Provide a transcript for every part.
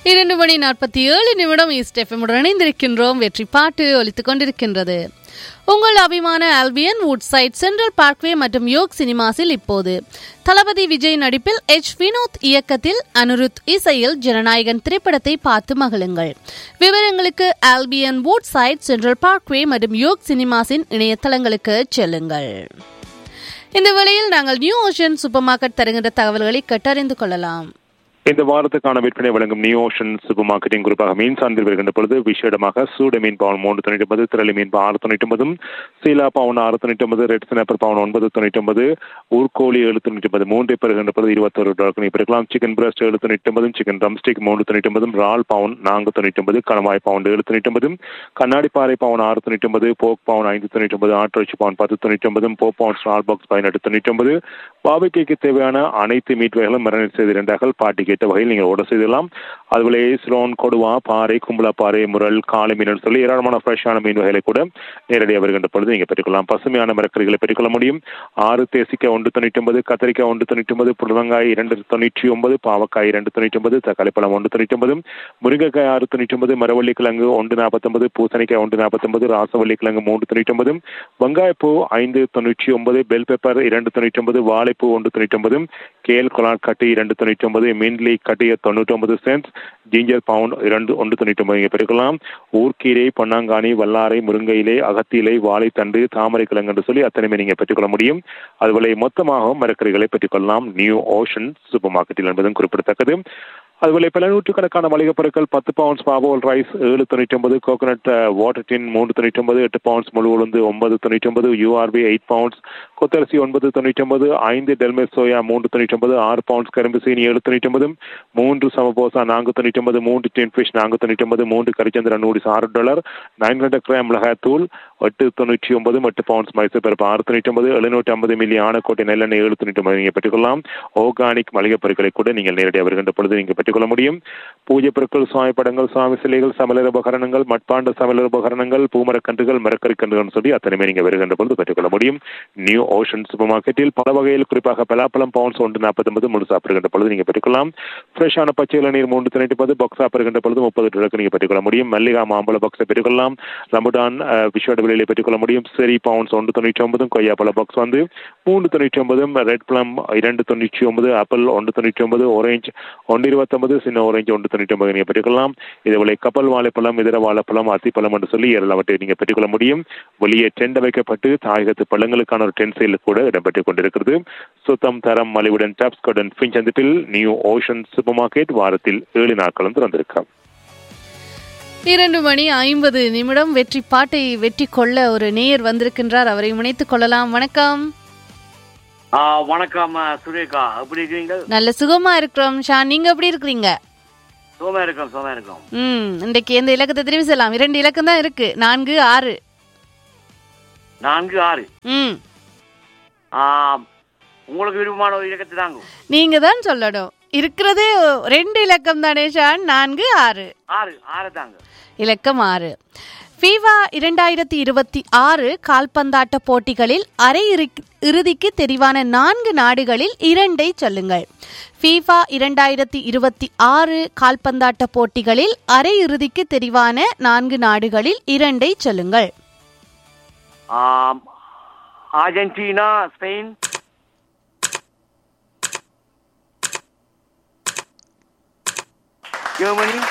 இரண்டு மணி நாற்பத்தி ஏழு நிமிடம் ஈஸ்ட் எஃப்எம்முடன் இணைந்திருக்கின்றோம் வெற்றி பாட்டு ஒலித்துக் கொண்டிருக்கின்றது உங்கள் அபிமான ஆல்பியன் வுட்சைட் சென்ட்ரல் பார்க்வே மற்றும் யோக் சினிமாஸில் இப்போது தளபதி விஜய் நடிப்பில் எச் வினோத் இயக்கத்தில் அனுருத் இசையில் ஜனநாயகன் திரைப்படத்தை பார்த்து மகிழுங்கள் விவரங்களுக்கு ஆல்பியன் வுட்சைட் சென்ட்ரல் பார்க்வே மற்றும் யோக் சினிமாஸின் இணையதளங்களுக்கு செல்லுங்கள் இந்த வேளையில் நாங்கள் நியூ ஓஷன் சூப்பர் மார்க்கெட் தருகின்ற தகவல்களை கேட்டறிந்து கொள்ளலாம் இந்த வாரத்துக்கான விற்பனை வழங்கும் நியூ ஓஷன் சூப்பர் மார்க்கெட்டிங் குறிப்பாக மீன் சார்ந்தில் வருகின்ற பொழுது விசேடமாக சூட மீன் பவுன் மூன்று தொண்ணூற்றி ஒன்பது திரளி மீன் ஆறு தொண்ணூற்றி ஒன்பதும் சீலா பவுன் ஆறு தொண்ணூற்றி ஒன்பது ரெட் ஸ்னாப்பர் பவுன் ஒன்பது தொண்ணூற்றி ஒன்பது ஊர்கோழி ஏழு தொண்ணூற்றி ஒன்பது மூன்றை பெறுகின்ற பொழுது இருபத்தொரு டாலர் நீ பெருக்கலாம் சிக்கன் பிரஸ்ட் ஏழு தொண்ணூற்றி ஒன்பதும் சிக்கன் ட்ரம்ஸ்டிக் மூன்று தொண்ணூற்றி ஒன்பதும் ரால் பவுன் நான்கு தொண்ணூற்றி ஒன்பது கணவாய் பவுன் ஏழு தொண்ணூற்றி ஒன்பதும் கண்ணாடி பாறை பவுன் ஆறு தொண்ணூற்றி ஒன்பது போக் பவுன் ஐந்து தொண்ணூற்றி ஒன்பது ஆட்டோச்சி பவுன் பத்து தொண்ணூற்றி ஒன்பதும் போ பவுன் ஸ்டார் பாக்ஸ் பதினெட்டு தொண்ணூற்றி ஒன்பது பாபிக்கைக்கு தேவையான அனைத்து மீட் வகைகளும் மரணம் செய்து இரண்டாக பாட்டி கேட்ட வகையில் நீங்கள் ஆர்டர் செய்தலாம் அதுபோல ஸ்லோன் கொடுவா பாறை கும்பலா பாறை முரல் காளை மீன் சொல்லி ஏராளமான ஃப்ரெஷ்ஷான மீன் வகைகளை கூட நேரடியாக வருகின்ற பொழுது நீங்கள் பெற்றுக்கொள்ளலாம் பசுமையான மரக்கறிகளை பெற்றுக்கொள்ள முடியும் ஆறு தேசிக்காய் ஒன்று தொண்ணூற்றி ஒன்பது கத்திரிக்காய் ஒன்று தொண்ணூற்றி ஒன்பது புடலங்காய் இரண்டு தொண்ணூற்றி ஒன்பது பாவக்காய் இரண்டு தொண்ணூற்றி ஒன்பது தக்காளி பழம் ஒன்று தொண்ணூற்றி ஒன்பது முருங்கைக்காய் ஆறு தொண்ணூற்றி ஒன்பது மரவள்ளி கிழங்கு ஒன்று நாற்பத்தொன்பது பூசணிக்காய் ஒன்று நாற்பத்தொன்பது ராசவள்ளி கிழங்கு மூன்று தொண்ணூற்றி ஒன்பது வெங்காயப்பூ ஐந்து தொண்ணூற்றி ஒன்பது பெல் பெப்பர் இரண்டு தொண்ணூற்றி ஒன்பது வாழைப்பூ ஒன்று தொண்ணூற்றி ஒன்பது கேல் கொலாட் கட்டி இரண்டு தொண்ணூற்றி ஒன்பது மின்லி கட்டிய தொண்ணூற்றி ஒன்பது சென்ட்ஸ் ஜிஞ்சர் பவுண்ட் இரண்டு ஒன்று தொண்ணூற்றி ஒன்பது இங்கே பெருக்கலாம் ஊர்க்கீரை பொன்னாங்கானி வல்லாரை முருங்கையிலை அகத்தியிலை வாழைத்தண்டு தாமரை கிழங்கு என்று சொல்லி அத்தனையுமே நீங்கள் பெற்றுக்கொள்ள முடியும் அதுபோல மொத்தமாக மரக்கறிகளை பெற்றுக்கொள்ளலாம் நியூ ஓஷன் சூப்பர் மார்க்கெட்டில் என்பதும் குறிப்பிடத்தக்கது அதுபோல பல நூற்றுக்கணக்கான மளிகைப் பொருட்கள் பத்து பவுண்ட்ஸ் பாபோல் ரைஸ் ஏழு தொண்ணூற்றி ஒன்பது கோகனட் வாட்டர் டின் மூன்று தொண்ணூற்றி ஒன்பது எட்டு பவுண்ட்ஸ் முழு உளுந்து ஒன்பது தொண்ணூற்றி ஒன்பது யூஆர்பி எயிட் பவுண்ட்ஸ் கொத்தரிசி ஒன்பது தொண்ணூற்றி ஒன்பது ஐந்து டெல்மெஸ் சோயா மூன்று தொண்ணூற்றி ஒன்பது ஆறு பவுண்ட்ஸ் கரும்பு சீனி ஏழு தொண்ணூற்றி ஒன்பது மூன்று சமபோசா நான்கு தொண்ணூற்றி ஒன்பது மூன்று டின் ஃபிஷ் நான்கு தொண்ணூற்றி ஒன்பது மூன்று கரிச்சந்திரன் நூடிஸ் ஆறு டாலர் நைன் ஹண்ட்ரட் கிராம் மிளகாய் தூள் எட்டு தொண்ணூற்றி ஒன்பது எட்டு பவுண்ட்ஸ் மைசூர் பருப்பு ஆறு தொண்ணூற்றி ஒன்பது எழுநூற்றி ஐம்பது மில்லி ஆனக்கோட்டை நெல்லெண்ணெய் ஏழு தொண்ணூற்றி ஒன்பது நீங்கள் பெற்றுக்கொள்ளலாம் ஆர்கானிக் மளிகைப் பொருட்களை கூட நீங்கள் நேரடியாக வருகின்ற பொழுது நீங்கள் பெற்றுக்கொள்ள முடியும் பூஜை பொருட்கள் சுவாமி படங்கள் சுவாமி சிலைகள் சமையல் உபகரணங்கள் மட்பாண்ட சமையல் உபகரணங்கள் பூமரக்கன்றுகள் மரக்கறிக்கன்றுகள் சொல்லி அத்தனையுமே நீங்கள் வருகின்ற பொழுது பெற்றுக்கொள்ள முடியும் நியூ ஓஷன் சூப்பர் மார்க்கெட்டில் பல வகையில் குறிப்பாக பலாப்பழம் பவுன்ஸ் ஒன்று நாற்பத்தொன்பது முழு சாப்பிடுகின்ற பொழுது நீங்கள் பெற்றுக்கொள்ளலாம் ஃப்ரெஷ்ஷான பச்சை இளநீர் மூன்று தொண்ணூற்றி ஒன்பது பாக்ஸ் சாப்பிடுகின்ற பொழுது முப்பது டாலருக்கு நீங்கள் பெற்றுக்கொள்ள முடியும் மல்லிகா மாம்பழ பாக்ஸை பெற்றுக்கொள்ளலாம் ரம்புடான் விஷோட விலையில பெற்றுக்கொள்ள முடியும் சரி பவுன்ஸ் ஒன்று தொண்ணூற்றி ஒன்பதும் கொய்யாப்பழ பாக்ஸ் வந்து மூன்று தொண்ணூற்றி ஒன்பதும் ரெட் பிளம் இரண்டு தொண்ணூற்றி ஒன்பது ஆப்பிள் ஒன்று தொண்ணூற்றி ஒன்பது ஆரஞ்சு ஒன்று இருபத்தொன்பது சின்ன ஆரஞ்சு ஒன்று தொண்ணூற்றி ஒன்பது நீங்கள் பெற்றுக்கொள்ளலாம் இதுபோல கப்பல் வாழைப்பழம் இதர வாழைப்பழம் அத்திப்பழம் என்று சொல்லி எல்லாவற்றை நீங்கள் பெற்றுக்கொள்ள முடியும் வெளியே டென்ட் வைக்கப்பட்டு தாயகத்து பழங்களுக்கான ஒரு டென்ட் சேல் கூட இடம்பெற்றுக் கொண்டிருக்கிறது சுத்தம் தரம் மலிவுடன் டாப்ஸ் கார்டன் ஃபின் சந்திப்பில் நியூ ஓஷன் சூப்பர் மார்க்கெட் வாரத்தில் ஏழு நாட்களும் திறந்திருக்கும் இரண்டு மணி ஐம்பது நிமிடம் வெற்றி பாட்டை வெற்றி கொள்ள ஒரு நேயர் வந்திருக்கின்றார் அவரை இணைத்துக் கொள்ளலாம் வணக்கம் ஆ, வணக்கம் ஆ, சுரேகா எப்படி இருக்கீங்க நல்ல சுகமா இருக்கிறோம் ஷான் நீங்க எப்படி இருக்கிறீங்க சுகமா இருக்கோம் சுகமா இருக்கோம் ம் இன்றைக்கு எந்த இலக்கத்தை தெரிவி சொல்லலாம் இரண்டு இலக்கம் தான் இருக்கு நான்கு ஆறு நான்கு ஆறு ம் ஆ, உங்களுக்கு விருப்பமான ஒரு இலக்கத்தை தாங்க நீங்க தான் சொல்லணும் இருக்கிறதே ரெண்டு இலக்கம் தானே ஷான் நான்கு ஆறு ஆறு ஆறு தாங்க இலக்கம் ஆறு ஃபீவா இரண்டாயிரத்தி இருபத்தி ஆறு கால்பந்தாட்ட போட்டிகளில் அரை இறு- இறுதிக்கு தெரிவான நான்கு நாடுகளில் இரண்டை சொல்லுங்கள் ஃபீஃபா இரண்டாயிரத்தி இருபத்தி ஆறு கால்பந்தாட்ட போட்டிகளில் அரை இறுதிக்கு தெரிவான நான்கு நாடுகளில் இரண்டை சொல்லுங்கள் ஆம், அர்ஜென்டினா ஸ்பெயின் ஜெர்மனி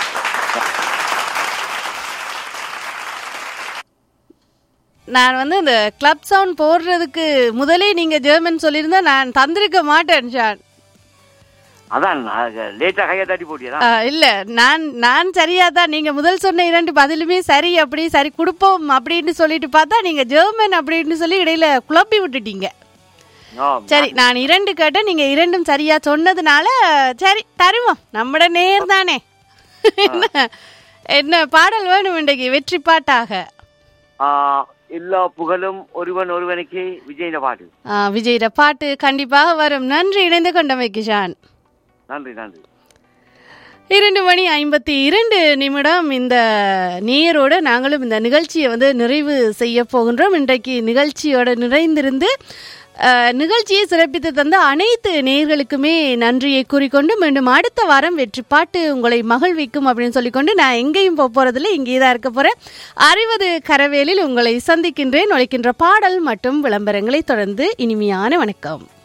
நான் வந்து இந்த கிளப் சவுண்ட் போடுறதுக்கு முதலே நீங்க ஜெர்மன் சொல்லியிருந்தா நான் தந்திருக்க மாட்டேன் ஷான் அதான் லேட்டா கையை தட்டி போட்டியதா ஆ, இல்ல நான் நான் சரியா தான் நீங்க முதல் சொன்ன இரண்டு பதிலுமே சரி அப்படி சரி கொடுப்போம் அப்படின்னு சொல்லிட்டு பார்த்தா நீங்க ஜெர்மன் அப்படின்னு சொல்லி இடையில குழப்பி விட்டுட்டீங்க சரி நான் இரண்டு கேட்டேன் நீங்க இரண்டும் சரியா சொன்னதுனால சரி தருவோம் நம்மட நேர் தானே என்ன என்ன பாடல் வேணும் இன்றைக்கு வெற்றி பாட்டாக எல்லா புகழும் ஒருவன் ஒருவனுக்கு விஜயின பாட்டு ஆ, விஜய்ட பாட்டு கண்டிப்பாக வரும் நன்றி இணைந்து கொண்டமைக்கு ஷான் நன்றி நன்றி இரண்டு மணி ஐம்பத்தி இரண்டு நிமிடம் இந்த நேயரோட நாங்களும் இந்த நிகழ்ச்சியை வந்து நிறைவு செய்ய போகின்றோம் இன்றைக்கு நிகழ்ச்சியோட நிறைந்திருந்து அஹ், நிகழ்ச்சியை சிறப்பித்து தந்த அனைத்து நேயர்களுக்குமே நன்றியை கூறிக்கொண்டு மீண்டும் அடுத்த வாரம் வெற்றி பாட்டு உங்களை மகிழ்விக்கும் அப்படின்னு சொல்லிக்கொண்டு நான் எங்கேயும் போக போறதில்லை இங்கே தான் இருக்க போறேன் அறிவது கரவேலில் உங்களை சந்திக்கின்றேன் உழைக்கின்ற பாடல் மற்றும் விளம்பரங்களை தொடர்ந்து இனிமையான வணக்கம்